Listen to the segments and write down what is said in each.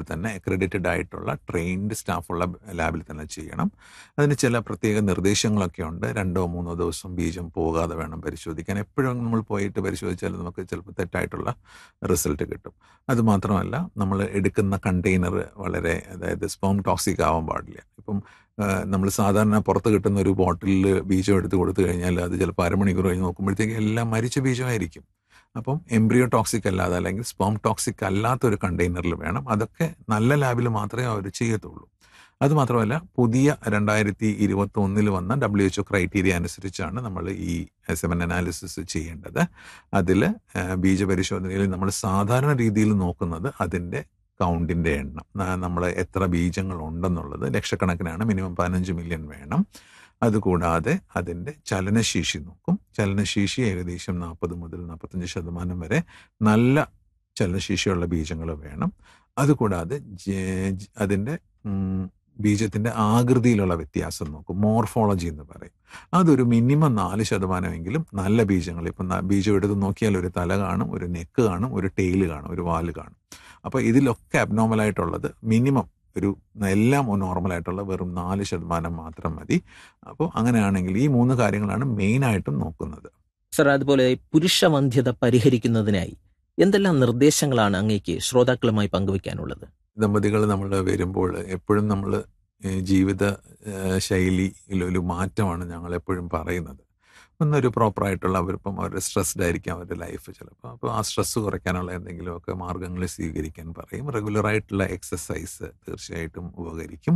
തന്നെ അക്രഡിറ്റഡ് ആയിട്ടുള്ള ട്രെയിൻഡ് സ്റ്റാഫുള്ള ലാബിൽ തന്നെ ചെയ്യണം അതിന് ചില പ്രത്യേക നിർദ്ദേശങ്ങളൊക്കെ ഉണ്ട് രണ്ടോ മൂന്നോ ദിവസം ബീജം പോകാതെ വേണം പരിശോധിക്കാൻ എപ്പോഴും നമ്മൾ പോയിട്ട് പരിശോധിച്ചാൽ നമുക്ക് ചിലപ്പോൾ തെറ്റായിട്ടുള്ള റിസൾട്ട് കിട്ടും അത് മാത്രമല്ല നമ്മൾ എടുക്കുന്ന കണ്ടെയ്നർ വളരെ അതായത് സ്പോം ടോക്സിക് ആവാൻ പാടില്ല ഇപ്പം നമ്മൾ സാധാരണ പുറത്ത് കിട്ടുന്ന ഒരു ബോട്ടിലിൽ ബീജം എടുത്ത് കൊടുത്തു കഴിഞ്ഞാൽ അത് ചിലപ്പോൾ അരമണിക്കൂർ കഴിഞ്ഞ് നോക്കുമ്പോഴത്തേക്ക് എല്ലാം മരിച്ച ബീജമായിരിക്കും അപ്പം എംബ്രിയോ ടോക്സിക് അല്ലാതെ അല്ലെങ്കിൽ സ്പോം ടോക്സിക് അല്ലാത്ത ഒരു കണ്ടെയ്നറിൽ വേണം അതൊക്കെ നല്ല ലാബിൽ മാത്രമേ അവർ ചെയ്യത്തുള്ളൂ അത് മാത്രമല്ല പുതിയ രണ്ടായിരത്തി ഇരുപത്തി ഒന്നിൽ വന്ന ഡബ്ല്യു എച്ച് ഒ ക്രൈറ്റീരിയ അനുസരിച്ചാണ് നമ്മൾ ഈ സെവൻ അനാലിസിസ് ചെയ്യേണ്ടത് അതിൽ ബീജപരിശോധനയിൽ നമ്മൾ സാധാരണ രീതിയിൽ നോക്കുന്നത് അതിൻ്റെ കൗണ്ടിൻ്റെ എണ്ണം നമ്മൾ എത്ര ബീജങ്ങൾ ഉണ്ടെന്നുള്ളത് ലക്ഷക്കണക്കിനാണ് മിനിമം പതിനഞ്ച് മില്യൺ വേണം അതുകൂടാതെ അതിൻ്റെ ചലനശേഷി നോക്കും ചലനശേഷി ഏകദേശം നാൽപ്പത് മുതൽ നാൽപ്പത്തഞ്ച് ശതമാനം വരെ നല്ല ചലനശേഷിയുള്ള ബീജങ്ങൾ വേണം അതുകൂടാതെ അതിൻ്റെ ബീജത്തിൻ്റെ ആകൃതിയിലുള്ള വ്യത്യാസം നോക്കും മോർഫോളജി എന്ന് പറയും അതൊരു മിനിമം നാല് ശതമാനമെങ്കിലും നല്ല ബീജങ്ങൾ ഇപ്പം ബീജം എടുത്ത് നോക്കിയാൽ ഒരു തല കാണും ഒരു നെക്ക് കാണും ഒരു ടെയിൽ കാണും ഒരു വാല് കാണും അപ്പോൾ ഇതിലൊക്കെ അബ്നോർമലായിട്ടുള്ളത് മിനിമം ഒരു എല്ലാം നോർമലായിട്ടുള്ള വെറും നാല് ശതമാനം മാത്രം മതി അപ്പോൾ അങ്ങനെയാണെങ്കിൽ ഈ മൂന്ന് കാര്യങ്ങളാണ് മെയിനായിട്ടും നോക്കുന്നത് സർ അതുപോലെ പുരുഷവന്ധ്യത പരിഹരിക്കുന്നതിനായി എന്തെല്ലാം നിർദ്ദേശങ്ങളാണ് അങ്ങേക്ക് ശ്രോതാക്കളുമായി പങ്കുവയ്ക്കാനുള്ളത് ദമ്പതികൾ നമ്മൾ വരുമ്പോൾ എപ്പോഴും നമ്മൾ ജീവിത ശൈലിയിൽ ഒരു മാറ്റമാണ് ഞങ്ങൾ എപ്പോഴും പറയുന്നത് ഒന്നൊരു പ്രോപ്പറായിട്ടുള്ള അവരിപ്പം അവർ സ്ട്രെസ്ഡ് ആയിരിക്കാം അവരുടെ ലൈഫ് ചിലപ്പോൾ അപ്പോൾ ആ സ്ട്രെസ്സ് കുറയ്ക്കാനുള്ള എന്തെങ്കിലുമൊക്കെ മാർഗ്ഗങ്ങൾ സ്വീകരിക്കാൻ പറയും റെഗുലറായിട്ടുള്ള എക്സസൈസ് തീർച്ചയായിട്ടും ഉപകരിക്കും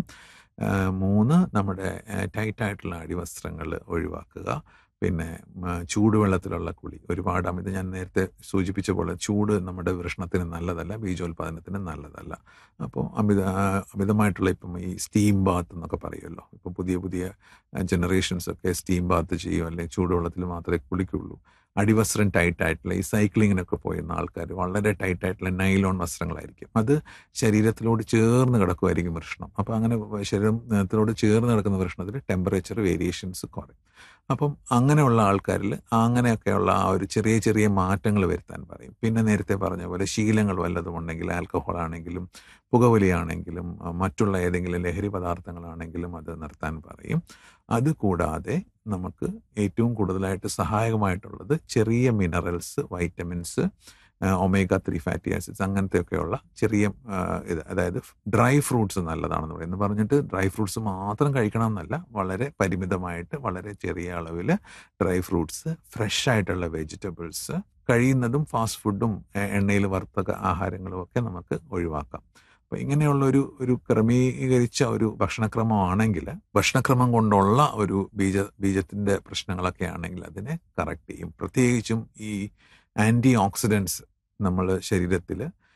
മൂന്ന് നമ്മുടെ ടൈറ്റായിട്ടുള്ള അടിവസ്ത്രങ്ങൾ ഒഴിവാക്കുക പിന്നെ ചൂടുവെള്ളത്തിലുള്ള കുളി ഒരുപാട് അമിത ഞാൻ നേരത്തെ സൂചിപ്പിച്ച പോലെ ചൂട് നമ്മുടെ വൃഷ്ണത്തിന് നല്ലതല്ല ബീജോത്പാദനത്തിന് നല്ലതല്ല അപ്പോൾ അമിത അമിതമായിട്ടുള്ള ഇപ്പം ഈ സ്റ്റീം ബാത്ത് എന്നൊക്കെ പറയുമല്ലോ ഇപ്പം പുതിയ പുതിയ ജനറേഷൻസ് ഒക്കെ സ്റ്റീം ബാത്ത് ചെയ്യും അല്ലെങ്കിൽ ചൂടുവെള്ളത്തിൽ മാത്രമേ കുളിക്കുള്ളൂ അടിവസ്ത്രം ടൈറ്റ് ആയിട്ടുള്ള ഈ സൈക്ലിങ്ങിനൊക്കെ പോയിരുന്ന ആൾക്കാർ വളരെ ടൈറ്റ് ആയിട്ടുള്ള നൈലോൺ വസ്ത്രങ്ങളായിരിക്കും അത് ശരീരത്തിലോട് ചേർന്ന് കിടക്കുമായിരിക്കും വൃഷ്ണം അപ്പോൾ അങ്ങനെ ശരീരത്തിലോട് ചേർന്ന് കിടക്കുന്ന വൃഷ്ണത്തിൽ ടെമ്പറേച്ചർ വേരിയേഷൻസ് കുറയും അപ്പം അങ്ങനെയുള്ള ആൾക്കാരിൽ അങ്ങനെയൊക്കെയുള്ള ആ ഒരു ചെറിയ ചെറിയ മാറ്റങ്ങൾ വരുത്താൻ പറയും പിന്നെ നേരത്തെ പറഞ്ഞ പോലെ ശീലങ്ങൾ വല്ലതും ഉണ്ടെങ്കിൽ ആൽക്കഹോൾ ആണെങ്കിലും പുകവലിയാണെങ്കിലും മറ്റുള്ള ഏതെങ്കിലും ലഹരി പദാർത്ഥങ്ങളാണെങ്കിലും അത് നിർത്താൻ പറയും അതുകൂടാതെ നമുക്ക് ഏറ്റവും കൂടുതലായിട്ട് സഹായകമായിട്ടുള്ളത് ചെറിയ minerals vitamins omega three fatty acids അങ്ങനത്തെയൊക്കെയുള്ള ചെറിയ ഇത് അതായത് ഡ്രൈ ഫ്രൂട്ട്സ് നല്ലതാണെന്ന് പറയുന്നത് പറഞ്ഞിട്ട് ഡ്രൈ ഫ്രൂട്ട്സ് മാത്രം കഴിക്കണം എന്നല്ല വളരെ പരിമിതമായിട്ട് വളരെ ചെറിയ അളവിൽ ഡ്രൈ ഫ്രൂട്ട്സ് ഫ്രഷ് ആയിട്ടുള്ള വെജിറ്റബിൾസ് കഴിയുന്നതും ഫാസ്റ്റ് ഫുഡും എണ്ണയിൽ വറുത്ത ആഹാരങ്ങളും ഒക്കെ നമുക്ക് ഒഴിവാക്കാം അപ്പോൾ ഇങ്ങനെയുള്ള ഒരു ഒരു ക്രമീകരിച്ച ഒരു ഭക്ഷണക്രമമാണെങ്കിൽ ഭക്ഷണക്രമം കൊണ്ടുള്ള ഒരു ബീജ ബീജത്തിൻ്റെ പ്രശ്നങ്ങളൊക്കെ ആണെങ്കിൽ അതിനെ കറക്റ്റ് ചെയ്യും പ്രത്യേകിച്ചും ഈ ആൻറ്റി ഓക്സിഡൻസ് നമ്മൾ ശരീരത്തിൽ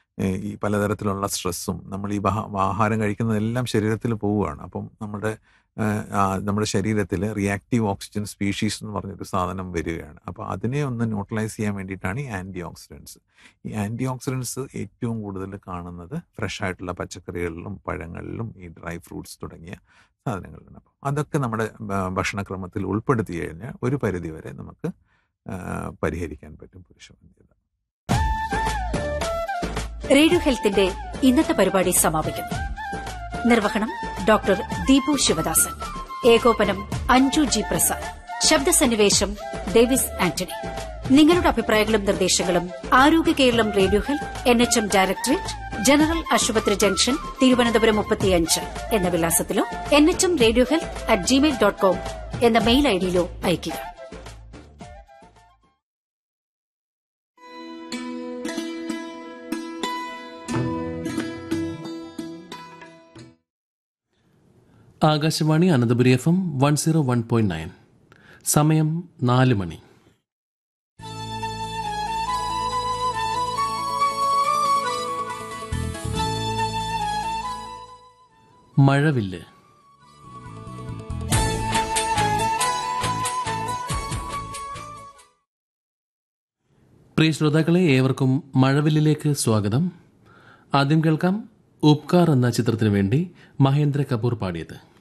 ഈ പലതരത്തിലുള്ള സ്ട്രെസ്സും നമ്മൾ ഈ ആഹാരം കഴിക്കുന്നതെല്ലാം ശരീരത്തിൽ പോവുകയാണ് അപ്പം നമ്മുടെ നമ്മുടെ ശരീരത്തിൽ റിയാക്റ്റീവ് ഓക്സിജൻ സ്പീഷീസ് എന്ന് പറഞ്ഞൊരു സാധനം വരികയാണ് അപ്പോൾ അതിനെ ഒന്ന് ന്യൂട്രലൈസ് ചെയ്യാൻ വേണ്ടിയിട്ടാണ് ഈ ആൻറ്റി ഓക്സിഡൻസ് ഈ ആൻറ്റി ഓക്സിഡൻസ് ഏറ്റവും കൂടുതൽ കാണുന്നത് ഫ്രഷ് ആയിട്ടുള്ള പച്ചക്കറികളിലും പഴങ്ങളിലും ഈ ഡ്രൈ ഫ്രൂട്ട്സ് തുടങ്ങിയ സാധനങ്ങളിലാണ് അപ്പം അതൊക്കെ നമ്മുടെ ഭക്ഷണക്രമത്തിൽ ഉൾപ്പെടുത്തി കഴിഞ്ഞാൽ ഒരു പരിധിവരെ നമുക്ക് പരിഹരിക്കാൻ പറ്റും പുരുഷവന്ധ്യത റേഡിയോ ഹെൽത്തിന്റെ ഇന്നത്തെ പരിപാടി സമാപിക്കുന്നു നിർവഹണം ഡോക്ടർ ദീപു ശിവദാസൻ ഏകോപനം അഞ്ജു ജി പ്രസാദ് ശബ്ദസന്നിവേശം ഡേവിസ് ആന്റണി നിങ്ങളുടെ അഭിപ്രായങ്ങളും നിർദ്ദേശങ്ങളും Arogya Keralam radio health N H M directorate general ആശുപത്രി ജംഗ്ഷൻ തിരുവനന്തപുരം മുപ്പത്തിയഞ്ച് എന്ന വിലാസത്തിലോ N H M radio health at Gmail dot com എന്ന മെയിൽ ഐഡിയിലോ അയയ്ക്കുക Akashvani Ananthapuri F M one zero one point nine സമയം നാല് മണി മഴവില്ല് പ്രിയ ശ്രോതാക്കളെ ഏവർക്കും മഴവില്ലിലേക്ക് സ്വാഗതം ആദ്യം കേൾക്കാം ഉപകാർ എന്ന ചിത്രത്തിനു വേണ്ടി മഹേന്ദ്ര കപൂർ പാടിയത്